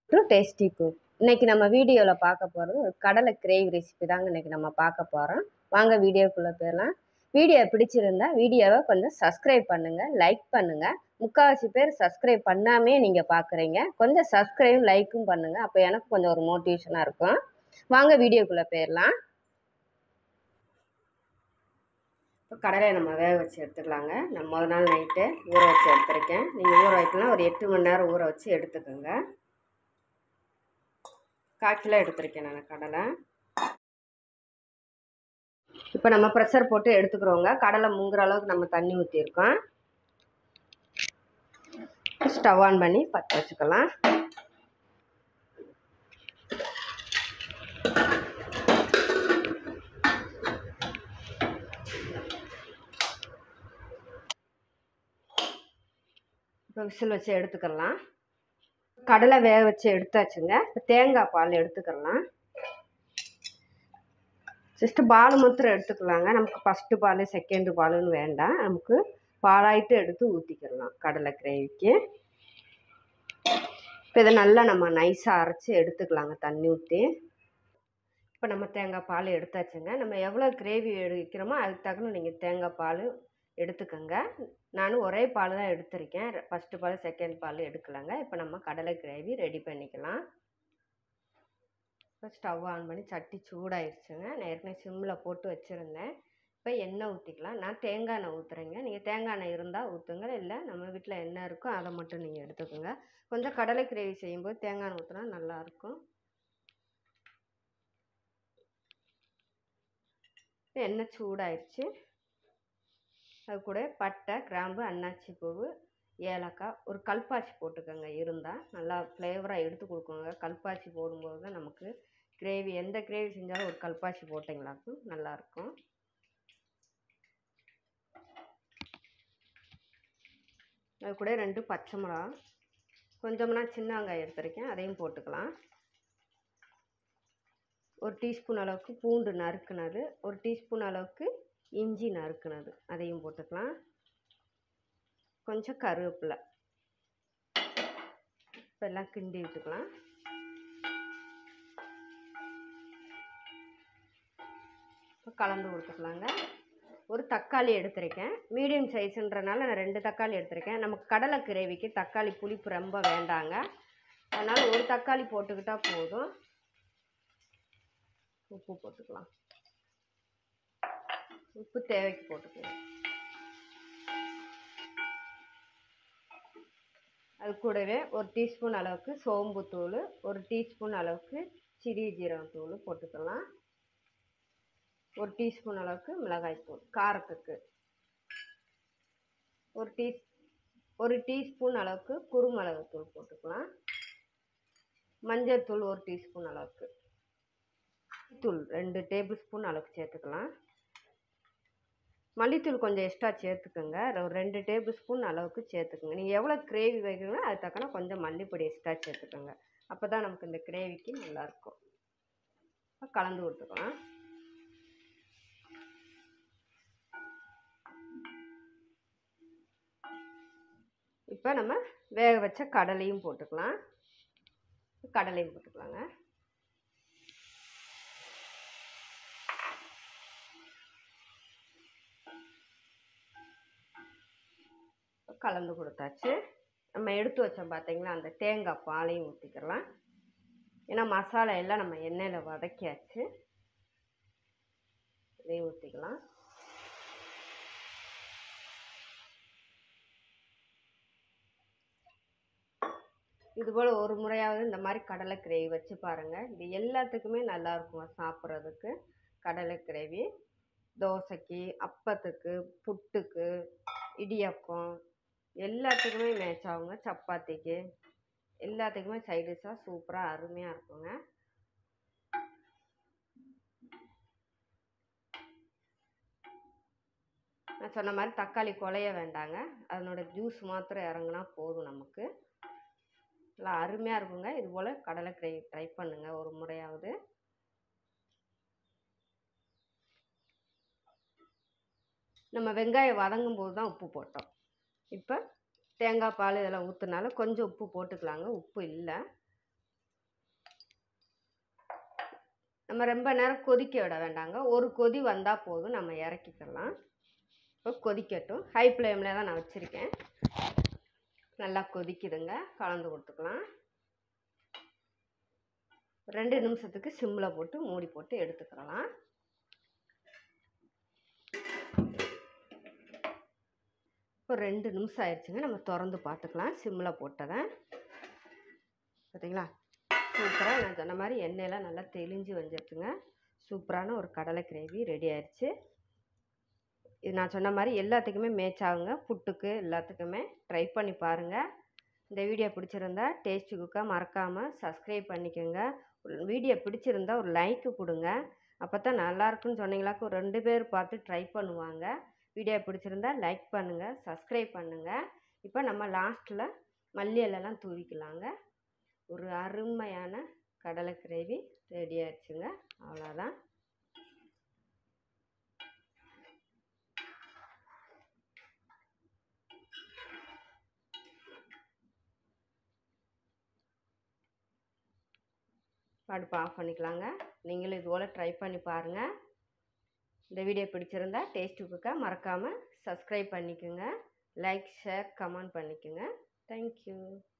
to tasty cook இன்னைக்கு நம்ம வீடியோவில் பார்க்க போகிறது ஒரு கடலை கிரேவி ரெசிபி தாங்க இன்னைக்கு நம்ம பார்க்க போகிறோம் வாங்க வீடியோக்குள்ளே போயிடலாம் வீடியோ பிடிச்சிருந்தா வீடியோவை கொஞ்சம் சப்ஸ்கிரைப் பண்ணுங்கள் லைக் பண்ணுங்கள் முக்கால்வாசி பேர் சப்ஸ்கிரைப் பண்ணாமே நீங்கள் பார்க்குறீங்க கொஞ்சம் சப்ஸ்கிரைபும் லைக்கும் பண்ணுங்கள் அப்போ எனக்கு கொஞ்சம் ஒரு மோட்டிவேஷனாக இருக்கும் வாங்க வீடியோக்குள்ளே போயிடலாம் இப்போ கடலை நம்ம வேக வச்சு எடுத்துக்கலாங்க நான் முதல் நாள் நைட்டு ஊற வச்சு எடுத்துருக்கேன் நீங்கள் ஊற வைக்கலாம் ஒரு எட்டு மணி நேரம் ஊற வச்சு எடுத்துக்கோங்க கால் கிலோ எடுத்திருக்கேன் நான் கடலை இப்போ நம்ம ப்ரெஷர் போட்டு எடுத்துக்கிறோங்க கடலை முங்குற அளவுக்கு நம்ம தண்ணி ஊற்றிருக்கோம் ஸ்டவ் ஆன் பண்ணி பற்ற வச்சுக்கலாம் இப்போ விசில் வச்சு எடுத்துக்கலாம் கடலை வேக வச்சு எடுத்தாச்சுங்க இப்போ தேங்காய் பால் எடுத்துக்கலாம் ஜஸ்ட்டு பால் மாத்திரம் எடுத்துக்கலாங்க நமக்கு ஃபஸ்ட்டு பால் செகண்டு பாலுன்னு வேண்டாம் நமக்கு பாலாயிட்டு எடுத்து ஊற்றிக்கிடலாம் கடலை கிரேவிக்கு இப்போ இதை நல்லா நம்ம நைஸாக அரைச்சி எடுத்துக்கலாங்க தண்ணி ஊற்றி இப்போ நம்ம தேங்காய் பால் எடுத்தாச்சுங்க நம்ம எவ்வளோ கிரேவி எடுக்கிறோமோ அதுக்கு தக்கன நீங்கள் தேங்காய் பால் எடுத்துக்கோங்க நானும் ஒரே பால் தான் எடுத்திருக்கேன் ஃபஸ்ட்டு பால் செகண்ட் பால் எடுக்கலாங்க இப்போ நம்ம கடலை கிரேவி ரெடி பண்ணிக்கலாம் இப்போ ஸ்டவ் ஆன் பண்ணி சட்டி சூடாயிடுச்சுங்க நான் ஏற்கனவே சிம்மில் போட்டு வச்சுருந்தேன் இப்போ எண்ணெய் ஊற்றிக்கலாம் நான் தேங்காய் எண்ணெய் ஊற்றுறேங்க நீங்கள் தேங்காய் எண்ணெய் இருந்தால் ஊற்றுங்க இல்லை நம்ம வீட்டில் என்ன இருக்கோ அதை மட்டும் நீங்கள் எடுத்துக்கோங்க கொஞ்சம் கடலை கிரேவி செய்யும்போது தேங்காய் எண்ணெய் ஊற்றினா நல்லாயிருக்கும் எண்ணெய் சூடாயிடுச்சு அது கூட பட்டை கிராம்பு அன்னாச்சி பூவு ஏலக்காய் ஒரு கல்பாசி போட்டுக்கோங்க இருந்தால் நல்லா ஃப்ளேவராக எடுத்து கொடுக்குங்க கல்பாசி போடும்போது தான் நமக்கு கிரேவி எந்த கிரேவி செஞ்சாலும் ஒரு கல்பாசி போட்டிங்களாக்கும் நல்லாயிருக்கும் அது கூட ரெண்டு பச்சை மிளகா கொஞ்சம்னா சின்ன வெங்காயம் எடுத்துருக்கேன் அதையும் போட்டுக்கலாம் ஒரு டீஸ்பூன் அளவுக்கு பூண்டு நறுக்குனது ஒரு டீஸ்பூன் அளவுக்கு இஞ்சி நறுக்குனது அதையும் போட்டுக்கலாம் கொஞ்சம் கருவேப்பிலை இப்போ எல்லாம் கிண்டி விட்டுக்கலாம் இப்போ கலந்து கொடுத்துக்கலாங்க ஒரு தக்காளி எடுத்திருக்கேன் மீடியம் சைஸுன்றனால நான் ரெண்டு தக்காளி எடுத்திருக்கேன் நமக்கு கடலை கிரேவிக்கு தக்காளி புளிப்பு ரொம்ப வேண்டாங்க அதனால் ஒரு தக்காளி போட்டுக்கிட்டால் போதும் உப்பு போட்டுக்கலாம் உப்பு தேவைக்கு போட்டுக்கலாம் அது கூடவே ஒரு டீஸ்பூன் அளவுக்கு சோம்புத்தூள் ஒரு டீஸ்பூன் அளவுக்கு சிறிய ஜீரகத்தூள் போட்டுக்கலாம் ஒரு டீஸ்பூன் அளவுக்கு மிளகாய்த்தூள் காரத்துக்கு ஒரு டீ ஒரு டீஸ்பூன் அளவுக்கு குருமிளகுத்தூள் போட்டுக்கலாம் மஞ்சள் தூள் ஒரு டீஸ்பூன் அளவுக்கு தூள் ரெண்டு டேபிள் ஸ்பூன் அளவுக்கு சேர்த்துக்கலாம் மல்லித்தூள் கொஞ்சம் எக்ஸ்ட்ரா சேர்த்துக்கோங்க ஒரு ரெண்டு டேபிள் ஸ்பூன் அளவுக்கு சேர்த்துக்கோங்க நீங்கள் எவ்வளோ கிரேவி வைக்கிறீங்களோ அது தக்கன கொஞ்சம் மல்லிப்பொடி எக்ஸ்ட்ரா சேர்த்துக்கோங்க அப்போ தான் நமக்கு இந்த கிரேவிக்கு நல்லாயிருக்கும் கலந்து கொடுத்துக்கலாம் இப்போ நம்ம வேக வச்ச கடலையும் போட்டுக்கலாம் கடலையும் போட்டுக்கலாங்க கலந்து கொடுத்தாச்சு நம்ம எடுத்து வச்சோம் பார்த்தீங்களா அந்த தேங்காய் பாலையும் ஊற்றிக்கலாம் ஏன்னா மசாலா எல்லாம் நம்ம எண்ணெயில் வதக்கியாச்சு இதையும் ஊற்றிக்கலாம் இதுபோல் ஒரு முறையாவது இந்த மாதிரி கடலை கிரேவி வச்சு பாருங்கள் இது எல்லாத்துக்குமே நல்லாயிருக்கும் சாப்பிட்றதுக்கு கடலை கிரேவி தோசைக்கு அப்பத்துக்கு புட்டுக்கு இடியப்பம் எல்லாத்துக்குமே மேட்ச் ஆகுங்க சப்பாத்திக்கு எல்லாத்துக்குமே சைடிஷாக சூப்பராக அருமையாக இருக்குங்க நான் சொன்ன மாதிரி தக்காளி குழைய வேண்டாங்க அதனோட ஜூஸ் மாத்திரம் இறங்குனா போதும் நமக்கு நல்லா அருமையாக இருக்குங்க இது போல் கடலை கிரேவி ட்ரை பண்ணுங்கள் ஒரு முறையாவது நம்ம வெங்காயம் வதங்கும் போது தான் உப்பு போட்டோம் இப்போ தேங்காய் பால் இதெல்லாம் ஊற்றுனால கொஞ்சம் உப்பு போட்டுக்கலாங்க உப்பு இல்லை நம்ம ரொம்ப நேரம் கொதிக்க விட வேண்டாங்க ஒரு கொதி வந்தால் போதும் நம்ம இறக்கிக்கலாம் இப்போ கொதிக்கட்டும் ஹை ஃப்ளேமில் தான் நான் வச்சுருக்கேன் நல்லா கொதிக்குதுங்க கலந்து கொடுத்துக்கலாம் ரெண்டு நிமிஷத்துக்கு சிம்மில் போட்டு மூடி போட்டு எடுத்துக்கலாம் இப்போ ரெண்டு நிமிஷம் ஆயிடுச்சுங்க நம்ம திறந்து பார்த்துக்கலாம் சிம்மில் போட்டதை பார்த்தீங்களா சூப்பராக நான் சொன்ன மாதிரி எண்ணெயெல்லாம் நல்லா தெளிஞ்சு வந்துருச்சுங்க சூப்பரான ஒரு கடலை கிரேவி ரெடி ஆயிடுச்சு இது நான் சொன்ன மாதிரி எல்லாத்துக்குமே மேட்ச் ஆகுங்க புட்டுக்கு எல்லாத்துக்குமே ட்ரை பண்ணி பாருங்கள் இந்த வீடியோ பிடிச்சிருந்தா டேஸ்டி குக்கா மறக்காமல் சப்ஸ்கிரைப் பண்ணிக்கோங்க வீடியோ பிடிச்சிருந்தா ஒரு லைக்கு கொடுங்க அப்போ தான் நல்லாயிருக்குன்னு சொன்னீங்களாக்கு ஒரு ரெண்டு பேர் பார்த்து ட்ரை பண்ணுவாங்க வீடியோ பிடிச்சிருந்தா லைக் பண்ணுங்கள் சப்ஸ்கிரைப் பண்ணுங்கள் இப்போ நம்ம லாஸ்ட்டில் மல்லி இலைலாம் தூவிக்கலாங்க ஒரு அருமையான கடலை கிரேவி ரெடி ஆயிடுச்சுங்க அவ்வளோதான் அடுப்பு ஆஃப் பண்ணிக்கலாங்க நீங்களும் இது போல் ட்ரை பண்ணி பாருங்கள் இந்த வீடியோ பிடிச்சிருந்தா டேஸ்ட் குக்கா மறக்காமல் சப்ஸ்கிரைப் பண்ணிக்கோங்க லைக் ஷேர் கமெண்ட் பண்ணிக்கோங்க தேங்க்யூ